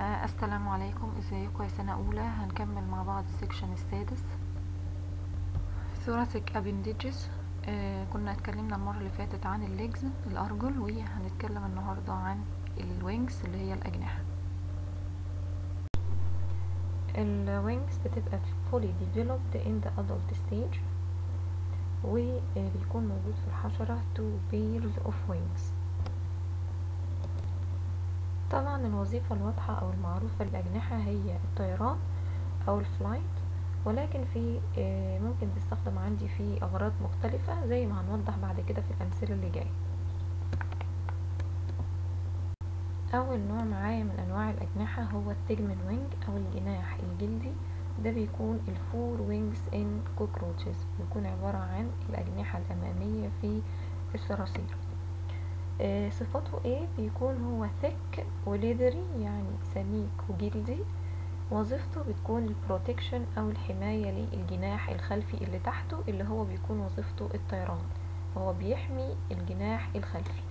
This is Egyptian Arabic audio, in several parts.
آه السلام عليكم ازيكم يا سنة اولى هنكمل مع بعض السكشن السادس thoracic appendages آه كنا اتكلمنا المرة اللي فاتت عن الليجز الارجل وهنتكلم النهاردة عن الوينجز اللي هي الاجنحة الوينجز بتبقى fully developed in the adult stage وبيكون موجود في الحشرة two pairs of wings طبعا الوظيفة الواضحة أو المعروفة للأجنحة هي الطيران أو الفلايت ولكن في ممكن تستخدم عندي في أغراض مختلفة زي ما هنوضح بعد كده في الأمثلة اللي جاية أول نوع معايا من أنواع الأجنحة هو التجمن وينج أو الجناح الجلدي ده بيكون الفور وينجز ان كوكروتشز بيكون عبارة عن الأجنحة الأمامية في الصراصير آه صفاته ايه بيكون هو ثك وليدري يعني سميك وجلدي وظيفته بتكون البروتكشن او الحماية للجناح الخلفي اللي تحته اللي هو بيكون وظيفته الطيران وهو بيحمي الجناح الخلفي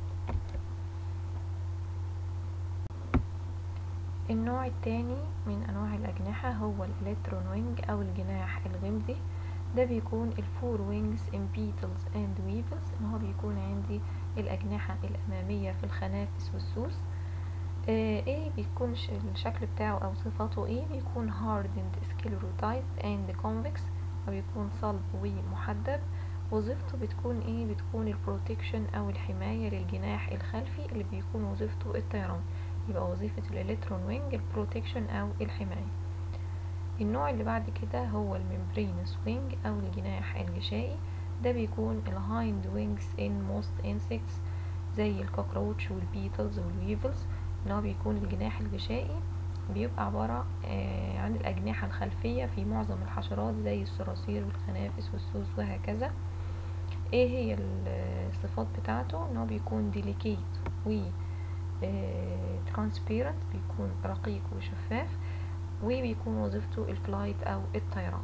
النوع التاني من انواع الاجنحة هو الالكترون وينج او الجناح الغمزي ده بيكون الفور وينجز ان بيتلز اند ويفلز ان هو بيكون عندي الأجنحة الأمامية في الخنافس والسوس آه ايه بيكون الشكل بتاعه أو صفاته ايه بيكون hardened sclerotized and convex وبيكون صلب ومحدب وظيفته بتكون ايه بتكون البروتكشن أو الحماية للجناح الخلفي اللي بيكون وظيفته الطيران يبقى وظيفة الإلكترون وينج البروتكشن أو الحماية النوع اللي بعد كده هو الممبرينس وينج أو الجناح الغشائي ده بيكون الهايند وينجز ان موست انسكتس زي الكوكروتش والبيتلز والويفلز ان هو بيكون الجناح الغشائي بيبقى عبارة آه عن الأجنحة الخلفية في معظم الحشرات زي الصراصير والخنافس والسوس وهكذا ايه هي الصفات بتاعته ان هو بيكون ديليكيت و ترانسبيرنت بيكون رقيق وشفاف وبيكون وظيفته الفلايت او الطيران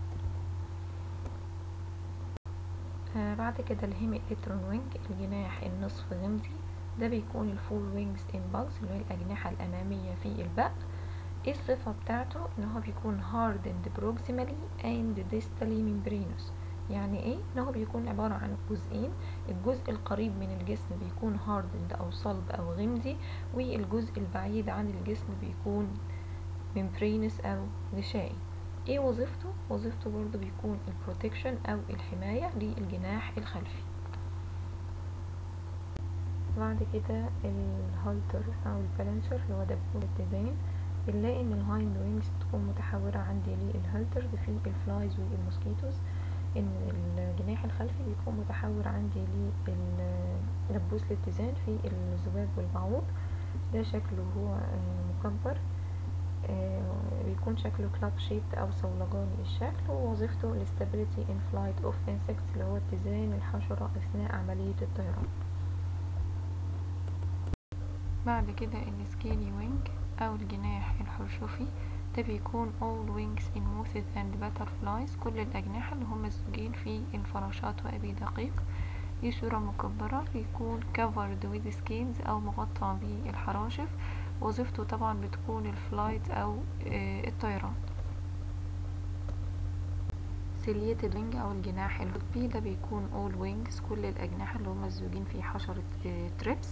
آه بعد كده الهيمي الكترون وينج الجناح النصف غمزي ده بيكون الفول وينجز ان باجز اللي هي الأجنحة الأمامية في البق ايه الصفة بتاعته ان هو بيكون hardened proximally and distally membranous يعني ايه ان هو بيكون عبارة عن جزئين الجزء القريب من الجسم بيكون hardened او صلب او غمزي والجزء البعيد عن الجسم بيكون membranous او غشائي ايه وظيفته وظيفته برضو بيكون البروتكشن او الحماية للجناح الخلفي بعد كده الهالتر او البالانسر اللي هو دبور الاتزان بنلاقي ان الهايند وينجز بتكون متحورة عندي للهالترز في الفلايز والموسكيتوز ان الجناح الخلفي بيكون متحور عندي للدبوس الاتزان في الذباب والبعوض ده شكله هو مكبر آه بيكون شكله كلاب شيبت او صولجاني الشكل ووظيفته الاستابيليتي ان فلايت اوف انسكتس اللي هو اتزان الحشرة اثناء عملية الطيران بعد كده السكيلي وينج او الجناح الحرشفي ده بيكون all wings in moths and butterflies كل الأجنحة اللي هم الزوجين في الفراشات وأبي دقيق دي صورة مكبرة بيكون covered with scales أو مغطى بالحراشف وظيفته طبعا بتكون الفلايت او الطيران سيليتد وينج او الجناح القطبي ده بيكون اول وينجز كل الاجنحه اللي هم الزوجين في حشره تريبس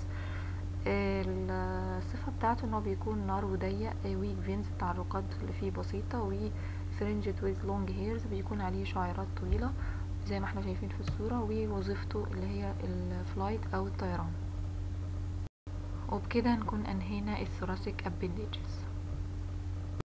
الصفه بتاعته ان هو بيكون نار وضيق ويك فينز التعرقات اللي فيه بسيطه وفرنجد ويز لونج هيرز بيكون عليه شعيرات طويله زي ما احنا شايفين في الصوره ووظيفته اللي هي الفلايت او الطيران وبكده نكون أنهينا الثوراسيك أبنديجز